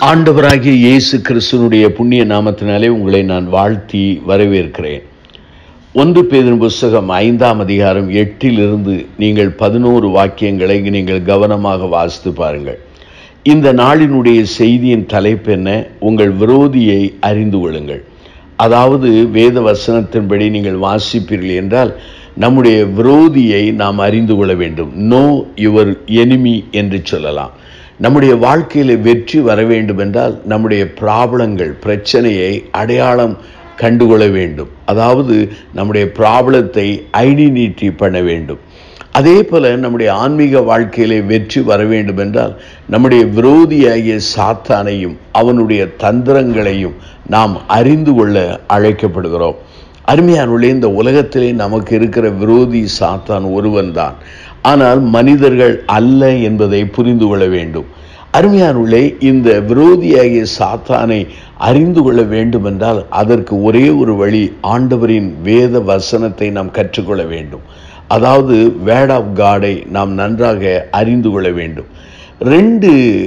ஆண்டவராகிய இயேசு கிறிஸ்துனுடைய புண்ணிய நாமத்தினாலே உங்களை நான் வாழ்த்தி வரவேற்கிறேன் ஒன்று பேதின் புஸ்தகம் ஐந்தாம் அதிகாரம் எட்டிலிருந்து நீங்கள் பதினோரு வாக்கியங்களை நீங்கள் கவனமாக வாசித்து பாருங்கள் இந்த நாளினுடைய செய்தியின் தலைப்பு என்ன உங்கள் விரோதியை அறிந்து கொள்ளுங்கள் அதாவது வேத வசனத்தின்படி நீங்கள் வாசிப்பீர்கள் என்றால் நம்முடைய விரோதியை நாம் அறிந்து கொள்ள வேண்டும் நோ யுவர் எனிமி என்று சொல்லலாம் நம்முடைய வாழ்க்கையில் வெற்றி வர வேண்டும் என்றால் நம்முடைய ப்ராப்ளங்கள் பிரச்சனையை அடையாளம் கண்டுகொள்ள வேண்டும் அதாவது நம்முடைய ப்ராப்ளத்தை ஐடென்டிட்டி பண்ண வேண்டும் அதே போல நம்முடைய ஆன்மீக வாழ்க்கையிலே வெற்றி வர வேண்டும் என்றால் நம்முடைய விரோதியாகிய சாத்தானையும் அவனுடைய தந்திரங்களையும் நாம் அறிந்து கொள்ள அழைக்கப்படுகிறோம் அருமையானுள்ளே இந்த உலகத்திலே நமக்கு இருக்கிற விரோதி சாத்தான் ஒருவன் தான் ஆனால் மனிதர்கள் அல்ல என்பதை புரிந்து கொள்ள வேண்டும் அருமையானுள்ளே இந்த விரோதியாகிய சாத்தானை அறிந்து கொள்ள வேண்டும் என்றால் அதற்கு ஒரே ஒரு வழி ஆண்டவரின் வேத வசனத்தை நாம் கற்றுக்கொள்ள வேண்டும் அதாவது வேர்ட் ஆஃப் காடை நாம் நன்றாக அறிந்து கொள்ள வேண்டும் ரெண்டு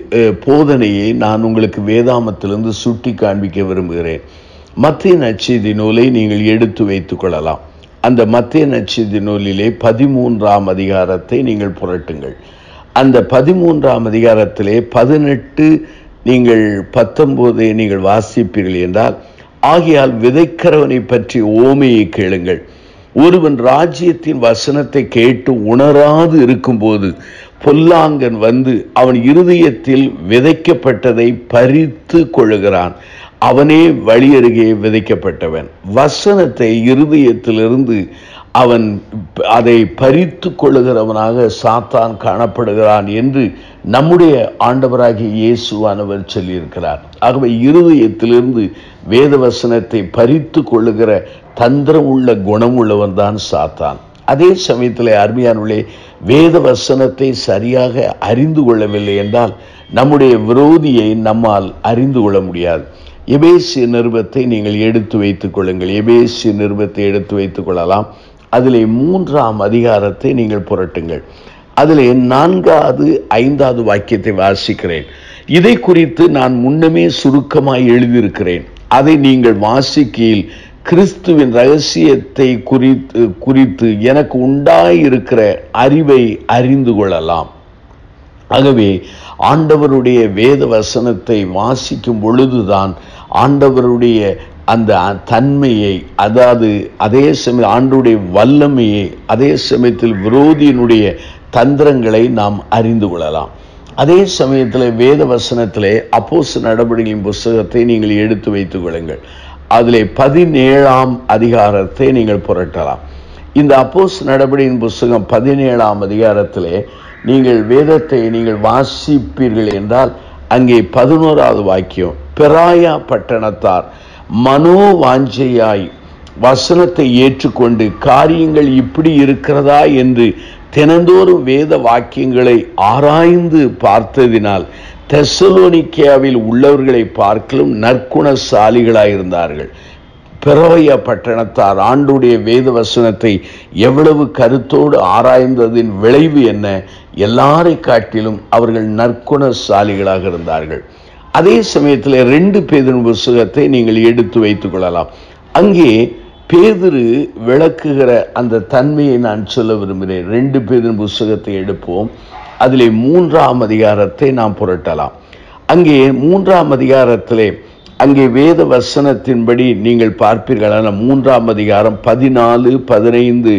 போதனையை நான் உங்களுக்கு வேதாமத்திலிருந்து சுட்டி காண்பிக்க விரும்புகிறேன் மத்திய நச்செய்தி நூலை நீங்கள் எடுத்து வைத்துக் கொள்ளலாம் அந்த மத்திய நச்செய்தி நூலிலே பதிமூன்றாம் அதிகாரத்தை நீங்கள் புரட்டுங்கள் அந்த பதிமூன்றாம் அதிகாரத்திலே பதினெட்டு நீங்கள் பத்தொன்பதை நீங்கள் வாசிப்பீர்கள் என்றால் ஆகையால் விதைக்கிறவனை பற்றி ஓமையை கேளுங்கள் ஒருவன் ராஜ்யத்தின் வசனத்தை கேட்டு உணராது இருக்கும்போது பொல்லாங்கன் வந்து அவன் இருதயத்தில் விதைக்கப்பட்டதை பறித்து கொள்ளுகிறான் அவனே வழியருகே விதைக்கப்பட்டவன் வசனத்தை இருதயத்திலிருந்து அவன் அதை பறித்து கொள்ளுகிறவனாக சாத்தான் காணப்படுகிறான் என்று நம்முடைய ஆண்டவராகிய இயேசுவானவர் சொல்லியிருக்கிறார் ஆகவே இருதயத்திலிருந்து வேத வசனத்தை பறித்து கொள்ளுகிற தந்திரம் உள்ள குணம் உள்ளவன் தான் சாத்தான் அதே சமயத்தில் அருமையானுள்ளே வேத வசனத்தை சரியாக அறிந்து கொள்ளவில்லை என்றால் நம்முடைய விரோதியை நம்மால் அறிந்து கொள்ள முடியாது எபேசிய நிருபத்தை நீங்கள் எடுத்து வைத்துக் கொள்ளுங்கள் எபேசிய நிருபத்தை எடுத்து வைத்துக் கொள்ளலாம் அதிலே மூன்றாம் அதிகாரத்தை நீங்கள் புரட்டுங்கள் அதிலே நான்காவது ஐந்தாவது வாக்கியத்தை வாசிக்கிறேன் இதை குறித்து நான் முன்னமே சுருக்கமாய் எழுதியிருக்கிறேன் அதை நீங்கள் வாசிக்கையில் கிறிஸ்துவின் ரகசியத்தை குறித்து குறித்து எனக்கு உண்டாயிருக்கிற அறிவை அறிந்து கொள்ளலாம் ஆகவே ஆண்டவருடைய வேத வசனத்தை வாசிக்கும் பொழுதுதான் ஆண்டவருடைய அந்த தன்மையை அதாவது அதே சமயம் ஆண்டுடைய வல்லமையை அதே சமயத்தில் விரோதியினுடைய தந்திரங்களை நாம் அறிந்து கொள்ளலாம் அதே சமயத்தில் வேத வசனத்திலே அப்போஸ் நடவடிக்கையின் புஸ்தகத்தை நீங்கள் எடுத்து வைத்துக் கொள்ளுங்கள் அதிலே பதினேழாம் அதிகாரத்தை நீங்கள் புரட்டலாம் இந்த அப்போஸ் நடவடிக்கையின் புஸ்தகம் பதினேழாம் அதிகாரத்திலே நீங்கள் வேதத்தை நீங்கள் வாசிப்பீர்கள் என்றால் அங்கே பதினோராவது வாக்கியம் பெராயா பட்டணத்தார் மனோவாஞ்சையாய் வசனத்தை ஏற்றுக்கொண்டு காரியங்கள் இப்படி இருக்கிறதா என்று தினந்தோறும் வேத வாக்கியங்களை ஆராய்ந்து பார்த்ததினால் தெசலோனிக்கியாவில் உள்ளவர்களை பார்க்கலும் நற்குணசாலிகளாயிருந்தார்கள் பிறவைய பட்டணத்தார் ஆண்டுடைய வேத வசனத்தை எவ்வளவு கருத்தோடு ஆராய்ந்ததின் விளைவு என்ன எல்லாரை காட்டிலும் அவர்கள் நற்குணசாலிகளாக இருந்தார்கள் அதே சமயத்தில் ரெண்டு பேதின் புஸ்தகத்தை நீங்கள் எடுத்து வைத்துக் கொள்ளலாம் அங்கே பேதிரு விளக்குகிற அந்த தன்மையை நான் சொல்ல விரும்புகிறேன் ரெண்டு பேரின் புஸ்தகத்தை எடுப்போம் அதிலே மூன்றாம் அதிகாரத்தை நாம் புரட்டலாம் அங்கே மூன்றாம் அதிகாரத்திலே அங்கே வேத வசனத்தின்படி நீங்கள் பார்ப்பீர்களான மூன்றாம் அதிகாரம் பதினாலு பதினைந்து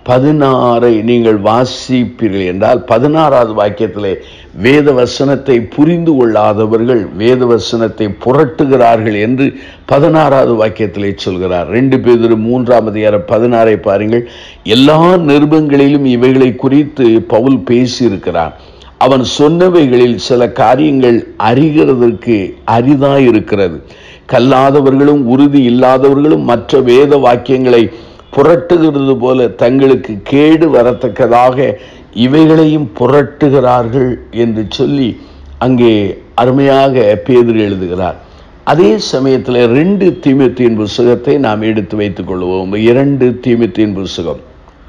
பதினாறை நீங்கள் வாசிப்பீர்கள் என்றால் பதினாறாவது வாக்கியத்திலே வேத வசனத்தை புரிந்து கொள்ளாதவர்கள் வேத வசனத்தை புரட்டுகிறார்கள் என்று பதினாறாவது வாக்கியத்திலே சொல்கிறார் ரெண்டு பேர் மூன்றாம் அதிகாரம் பதினாறை பாருங்கள் எல்லா நிருபங்களிலும் இவைகளை குறித்து பவுல் பேசியிருக்கிறார் அவன் சொன்னவைகளில் சில காரியங்கள் அறிகிறதற்கு அரிதாய் இருக்கிறது கல்லாதவர்களும் உறுதி இல்லாதவர்களும் மற்ற வேத வாக்கியங்களை புரட்டுகிறது போல தங்களுக்கு கேடு வரத்தக்கதாக இவைகளையும் புரட்டுகிறார்கள் என்று சொல்லி அங்கே அருமையாக பேதர் எழுதுகிறார் அதே சமயத்தில் ரெண்டு தீமத்தின் புஸ்தகத்தை நாம் எடுத்து வைத்துக் கொள்வோம் இரண்டு தீமத்தின் புஸ்தகம்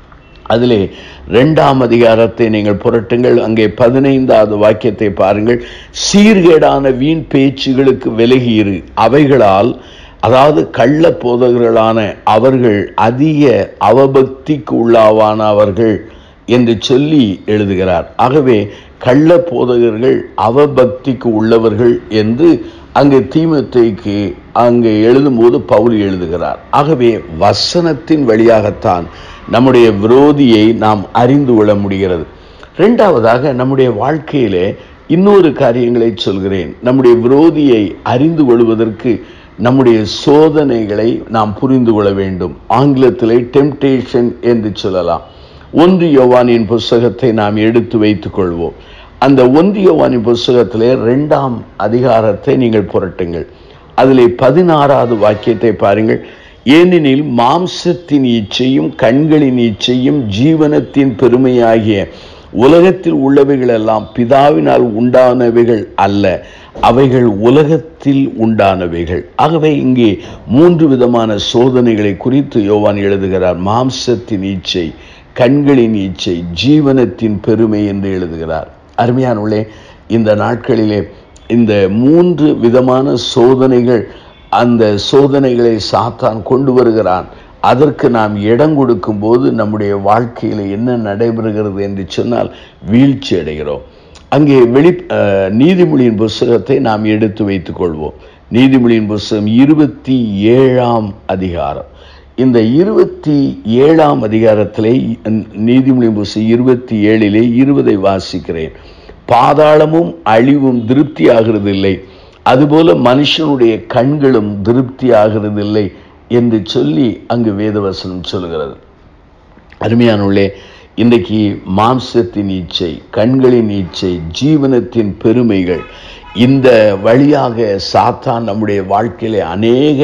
அதிலே இரண்டாம் அதிகாரத்தை நீங்கள் புரட்டுங்கள் அங்கே பதினைந்தாவது வாக்கியத்தை பாருங்கள் சீர்கேடான வீண் பேச்சுகளுக்கு விலகியிரு அவைகளால் அதாவது கள்ள போதகர்களான அவர்கள் அதிக அவபக்திக்கு உள்ளாவானவர்கள் என்று சொல்லி எழுதுகிறார் ஆகவே கள்ள போதகர்கள் அவபக்திக்கு உள்ளவர்கள் என்று அங்கு தீமத்தைக்கு அங்கே எழுதும்போது பவுல் எழுதுகிறார் ஆகவே வசனத்தின் வழியாகத்தான் நம்முடைய விரோதியை நாம் அறிந்து கொள்ள முடிகிறது ரெண்டாவதாக நம்முடைய வாழ்க்கையிலே இன்னொரு காரியங்களை சொல்கிறேன் நம்முடைய விரோதியை அறிந்து கொள்வதற்கு நம்முடைய சோதனைகளை நாம் புரிந்து கொள்ள வேண்டும் ஆங்கிலத்திலே டெம்டேஷன் என்று சொல்லலாம் ஒன்று யோவானின் புஸ்தகத்தை நாம் எடுத்து வைத்துக் கொள்வோம் அந்த ஒன்று யோவானின் புஸ்தகத்திலே ரெண்டாம் அதிகாரத்தை நீங்கள் புரட்டுங்கள் அதிலே பதினாறாவது வாக்கியத்தை பாருங்கள் ஏனெனில் மாம்சத்தின் இச்சையும் கண்களின் இச்சையும் ஜீவனத்தின் பெருமையாகிய உலகத்தில் உள்ளவைகள் எல்லாம் பிதாவினால் உண்டானவைகள் அல்ல அவைகள் உலகத்தில் உண்டானவைகள் ஆகவே இங்கே மூன்று விதமான சோதனைகளை குறித்து யோவான் எழுதுகிறார் மாம்சத்தின் இச்சை கண்களின் இச்சை ஜீவனத்தின் பெருமை என்று எழுதுகிறார் அருமையானுள்ளே இந்த நாட்களிலே இந்த மூன்று விதமான சோதனைகள் அந்த சோதனைகளை சாத்தான் கொண்டு வருகிறான் அதற்கு நாம் இடம் கொடுக்கும் போது நம்முடைய வாழ்க்கையில் என்ன நடைபெறுகிறது என்று சொன்னால் வீழ்ச்சி அடைகிறோம் அங்கே வெளி அஹ், நீதிமொழியின் புஸ்தகத்தை நாம் எடுத்து வைத்துக் கொள்வோம் நீதிமொழியின் புஸ்தகம் இருபத்தி ஏழாம் அதிகாரம் இந்த இருபத்தி ஏழாம் அதிகாரத்திலே நீதிமொழியின் புஸ்தகம் இருபத்தி ஏழிலே இருபதை வாசிக்கிறேன் பாதாளமும் அழிவும் திருப்தி ஆகிறதில்லை அதுபோல மனுஷனுடைய கண்களும் திருப்தி ஆகிறதில்லை என்று சொல்லி அங்கு வேதவசனம் சொல்கிறது அருமையானுள்ளே இன்றைக்கு மாம்சத்தின் இச்சை கண்களின் இச்சை ஜீவனத்தின் பெருமைகள் இந்த வழியாக சாத்தான் நம்முடைய வாழ்க்கையிலே அநேக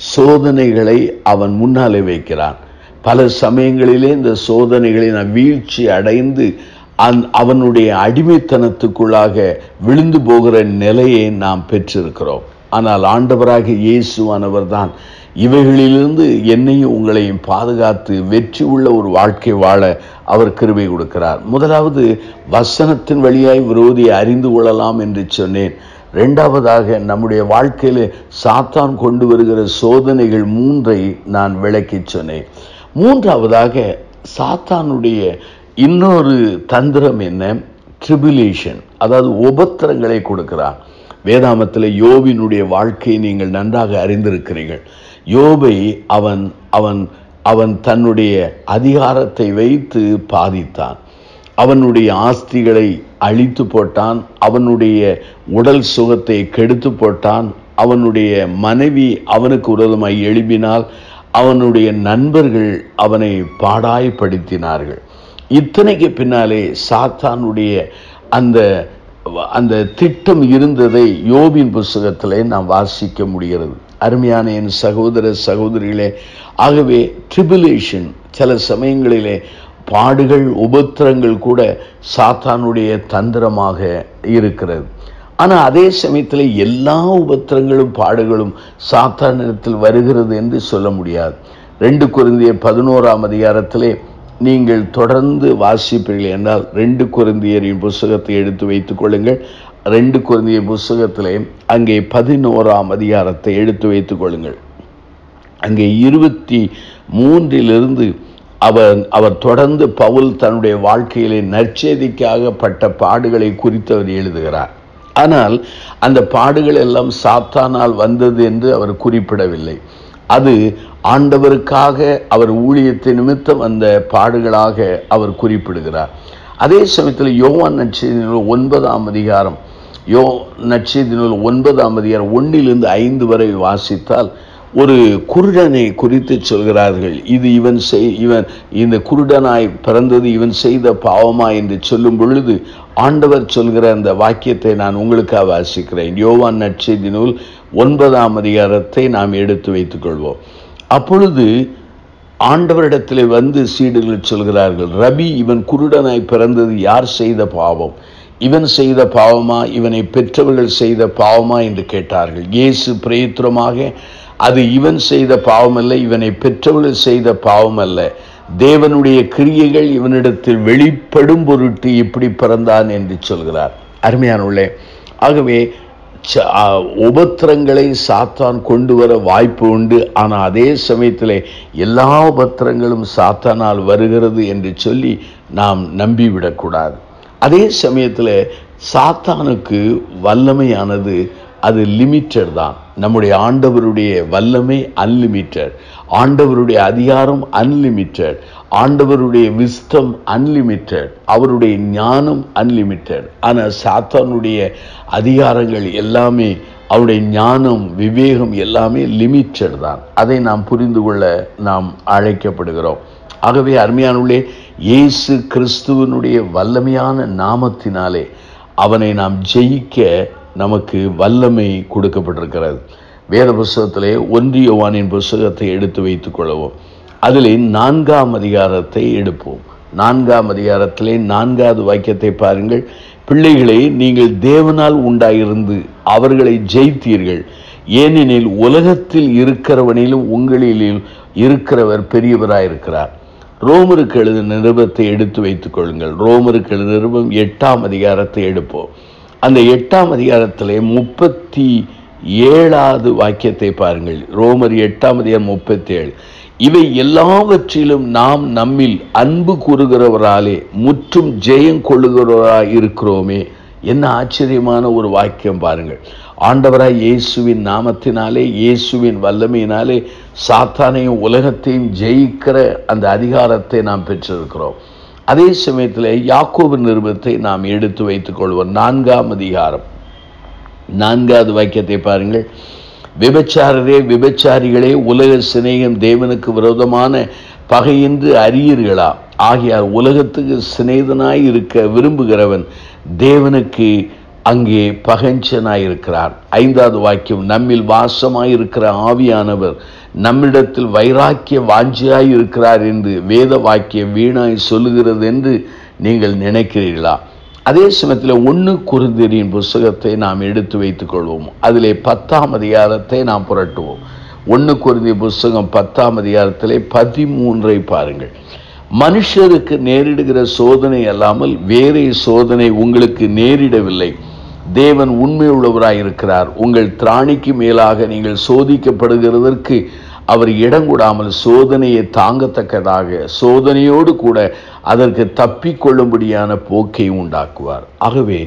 சோதனைகளை அவன் முன்னாலே வைக்கிறான் பல சமயங்களிலே இந்த சோதனைகளை நான் வீழ்ச்சி அடைந்து அந் அவனுடைய அடிமைத்தனத்துக்குள்ளாக விழுந்து போகிற நிலையை நாம் பெற்றிருக்கிறோம் ஆனால் ஆண்டவராக இயேசுவானவர் தான் இவைகளிலிருந்து என்னையும் உங்களையும் பாதுகாத்து வெற்றி உள்ள ஒரு வாழ்க்கை வாழ அவர் கிருபை கொடுக்கிறார் முதலாவது வசனத்தின் வழியாய் விரோதியை அறிந்து கொள்ளலாம் என்று சொன்னேன் ரெண்டாவதாக நம்முடைய வாழ்க்கையில் சாத்தான் கொண்டு வருகிற சோதனைகள் மூன்றை நான் விளக்கிச் சொன்னேன் மூன்றாவதாக சாத்தானுடைய இன்னொரு தந்திரம் என்ன ட்ரிபுலேஷன் அதாவது உபத்திரங்களை கொடுக்கிறான் வேதாமத்தில் யோபினுடைய வாழ்க்கையை நீங்கள் நன்றாக அறிந்திருக்கிறீர்கள் யோபை அவன் அவன் அவன் தன்னுடைய அதிகாரத்தை வைத்து பாதித்தான் அவனுடைய ஆஸ்திகளை அழித்து போட்டான் அவனுடைய உடல் சுகத்தை கெடுத்து போட்டான் அவனுடைய மனைவி அவனுக்கு விரோதமாய் எழுப்பினால் அவனுடைய நண்பர்கள் அவனை பாடாய்படுத்தினார்கள் இத்தனைக்கு பின்னாலே சாத்தானுடைய அந்த அந்த திட்டம் இருந்ததை யோபின் புஸ்தகத்திலே நாம் வாசிக்க முடிகிறது அருமையான என் சகோதர சகோதரிகளே ஆகவே ட்ரிபுலேஷன் சில சமயங்களிலே பாடுகள் உபத்திரங்கள் கூட சாத்தானுடைய தந்திரமாக இருக்கிறது ஆனால் அதே சமயத்தில் எல்லா உபத்திரங்களும் பாடுகளும் சாத்தானிடத்தில் வருகிறது என்று சொல்ல முடியாது ரெண்டு குருந்திய பதினோராம் அதிகாரத்திலே நீங்கள் தொடர்ந்து வாசிப்பீர்கள் என்றால் ரெண்டு குருந்தியரின் புஸ்தகத்தை எடுத்து வைத்துக் கொள்ளுங்கள் ரெண்டு குருந்திய புஸ்தகத்திலே அங்கே பதினோராம் அதிகாரத்தை எடுத்து வைத்துக் கொள்ளுங்கள் அங்கே இருபத்தி மூன்றிலிருந்து அவர் அவர் தொடர்ந்து பவுல் தன்னுடைய வாழ்க்கையிலே நற்செய்திக்காக பட்ட பாடுகளை குறித்து அவர் எழுதுகிறார் ஆனால் அந்த பாடுகள் எல்லாம் சாத்தானால் வந்தது என்று அவர் குறிப்பிடவில்லை அது ஆண்டவருக்காக அவர் ஊழியத்தை நிமித்தம் அந்த பாடுகளாக அவர் குறிப்பிடுகிறார் அதே சமயத்தில் யோவான் நற்செய்தி நூல் ஒன்பதாம் அதிகாரம் யோ நற்செய்தி நூல் ஒன்பதாம் அதிகாரம் ஒன்றிலிருந்து ஐந்து வரை வாசித்தால் ஒரு குருடனை குறித்து சொல்கிறார்கள் இது இவன் செய் இவன் இந்த குருடனாய் பிறந்தது இவன் செய்த பாவமா என்று சொல்லும் பொழுது ஆண்டவர் சொல்கிற அந்த வாக்கியத்தை நான் உங்களுக்காக வாசிக்கிறேன் யோவான் நற்செய்தி நூல் ஒன்பதாம் அதிகாரத்தை நாம் எடுத்து வைத்துக் கொள்வோம் அப்பொழுது ஆண்டவரிடத்தில் வந்து சீடுகள் சொல்கிறார்கள் ரபி இவன் குருடனாய் பிறந்தது யார் செய்த பாவம் இவன் செய்த பாவமா இவனை பெற்றவர்கள் செய்த பாவமா என்று கேட்டார்கள் இயேசு பிரயத்திரமாக அது இவன் செய்த பாவம் அல்ல இவனை பெற்றவர்கள் செய்த பாவம் அல்ல தேவனுடைய கிரியைகள் இவனிடத்தில் வெளிப்படும் பொருட்டு இப்படி பிறந்தான் என்று சொல்கிறார் அருமையானுள்ளே ஆகவே ச- ஆ, உபத்திரங்களை சாத்தான் கொண்டு வர வாய்ப்பு உண்டு ஆனால் அதே சமயத்தில் எல்லா உபத்திரங்களும் சாத்தானால் வருகிறது என்று சொல்லி நாம் நம்பிவிடக்கூடாது அதே சமயத்தில் சாத்தானுக்கு வல்லமையானது அது லிமிட்டட் தான் நம்முடைய ஆண்டவருடைய வல்லமை அன்லிமிட்டட் ஆண்டவருடைய அதிகாரம் அன்லிமிட்டட் ஆண்டவருடைய விஸ்டம் அன்லிமிட்டட் அவருடைய ஞானம் அன்லிமிட்டட் ஆனால் சாத்தானுடைய அதிகாரங்கள் எல்லாமே அவருடைய ஞானம் விவேகம் எல்லாமே லிமிட்டட் தான் அதை நாம் புரிந்து கொள்ள நாம் அழைக்கப்படுகிறோம் ஆகவே அருமையானுள்ளே இயேசு கிறிஸ்துவனுடைய வல்லமையான நாமத்தினாலே அவனை நாம் ஜெயிக்க நமக்கு வல்லமை கொடுக்கப்பட்டிருக்கிறது வேத புஸ்தகத்திலே ஒன்றியவானின் புஸ்தகத்தை எடுத்து வைத்துக் கொள்ளவும் அதிலே நான்காம் அதிகாரத்தை எடுப்போம் நான்காம் அதிகாரத்திலே நான்காவது வாக்கியத்தை பாருங்கள் பிள்ளைகளே நீங்கள் தேவனால் உண்டாயிருந்து அவர்களை ஜெயித்தீர்கள் ஏனெனில் உலகத்தில் இருக்கிறவனிலும் உங்களிலும் இருக்கிறவர் பெரியவராயிருக்கிறார் ரோமருக்கு எழுத நிருபத்தை எடுத்து வைத்துக் கொள்ளுங்கள் ரோமருக்கு எழுத நிருபம் எட்டாம் அதிகாரத்தை எடுப்போம் அந்த எட்டாம் அதிகாரத்திலே முப்பத்தி ஏழாவது வாக்கியத்தை பாருங்கள் ரோமர் எட்டாம் அதிகாரம் முப்பத்தி ஏழு இவை எல்லாவற்றிலும் நாம் நம்மில் அன்பு கூறுகிறவராலே முற்றும் ஜெயம் கொள்ளுகிறவராய் இருக்கிறோமே என்ன ஆச்சரியமான ஒரு வாக்கியம் பாருங்கள் ஆண்டவராய் இயேசுவின் நாமத்தினாலே இயேசுவின் வல்லமையினாலே சாத்தானையும் உலகத்தையும் ஜெயிக்கிற அந்த அதிகாரத்தை நாம் பெற்றிருக்கிறோம் அதே சமயத்தில் யாக்கோபு நிருபத்தை நாம் எடுத்து வைத்துக் கொள்வோம் நான்காம் அதிகாரம் நான்காவது வாக்கியத்தை பாருங்கள் விபச்சாரரே விபச்சாரிகளே உலக சிநேகம் தேவனுக்கு விரோதமான பகையென்று அறியீர்களா ஆகியார் உலகத்துக்கு சிநேகனாய் இருக்க விரும்புகிறவன் தேவனுக்கு அங்கே பகஞ்சனாயிருக்கிறார் ஐந்தாவது வாக்கியம் நம்மில் வாசமாயிருக்கிற ஆவியானவர் நம்மிடத்தில் வைராக்கிய வாஞ்சியாய் இருக்கிறார் என்று வேத வாக்கியம் வீணாய் சொல்லுகிறது என்று நீங்கள் நினைக்கிறீர்களா அதே சமயத்தில் ஒன்று குருந்திரியின் புஸ்தகத்தை நாம் எடுத்து வைத்துக் கொள்வோம் அதிலே பத்தாம் அதிகாரத்தை நாம் புரட்டுவோம் ஒன்று குருந்திய புஸ்தகம் பத்தாம் அதிகாரத்திலே பதிமூன்றை பாருங்கள் மனுஷருக்கு நேரிடுகிற சோதனை அல்லாமல் வேறே சோதனை உங்களுக்கு நேரிடவில்லை தேவன் உண்மை உள்ளவராயிருக்கிறார் உங்கள் திராணிக்கு மேலாக நீங்கள் சோதிக்கப்படுகிறதற்கு அவர் இடம் கொடாமல் சோதனையை தாங்கத்தக்கதாக சோதனையோடு கூட அதற்கு தப்பிக்கொள்ளும்படியான போக்கை உண்டாக்குவார் ஆகவே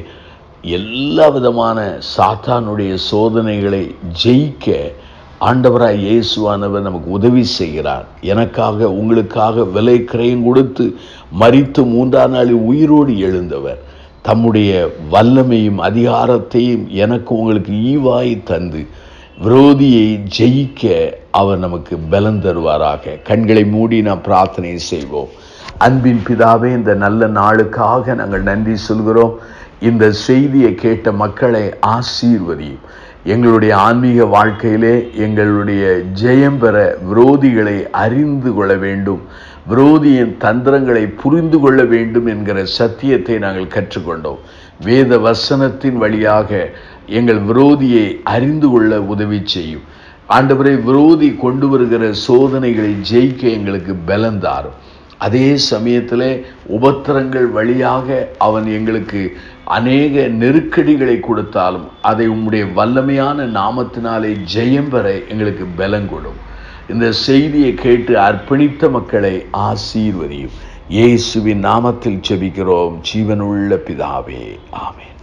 எல்லா விதமான சாத்தானுடைய சோதனைகளை ஜெயிக்க ஆண்டவராய் இயேசுவானவர் நமக்கு உதவி செய்கிறார் எனக்காக உங்களுக்காக விலை கிரயம் கொடுத்து மரித்து மூன்றாம் நாளில் உயிரோடு எழுந்தவர் தம்முடைய வல்லமையும் அதிகாரத்தையும் எனக்கு உங்களுக்கு ஈவாய் தந்து விரோதியை ஜெயிக்க அவர் நமக்கு பலன் தருவாராக கண்களை மூடி நாம் பிரார்த்தனை செய்வோம் அன்பின் பிதாவே இந்த நல்ல நாளுக்காக நாங்கள் நன்றி சொல்கிறோம் இந்த செய்தியை கேட்ட மக்களை ஆசீர்வதியும் எங்களுடைய ஆன்மீக வாழ்க்கையிலே எங்களுடைய ஜெயம் பெற விரோதிகளை அறிந்து கொள்ள வேண்டும் விரோதியின் தந்திரங்களை புரிந்து கொள்ள வேண்டும் என்கிற சத்தியத்தை நாங்கள் கற்றுக்கொண்டோம் வேத வசனத்தின் வழியாக எங்கள் விரோதியை அறிந்து கொள்ள உதவி செய்யும் ஆண்டவரை விரோதி கொண்டு வருகிற சோதனைகளை ஜெயிக்க எங்களுக்கு பலம் தாரும் அதே சமயத்தில் உபத்திரங்கள் வழியாக அவன் எங்களுக்கு அநேக நெருக்கடிகளை கொடுத்தாலும் அதை உம்முடைய வல்லமையான நாமத்தினாலே ஜெயம் பெற எங்களுக்கு பலம் கொடும் இந்த செய்தியை கேட்டு அர்ப்பணித்த மக்களை ஆசீர்வதியும் இயேசுவின் நாமத்தில் செபிக்கிறோம் ஜீவனுள்ள பிதாவே ஆமென்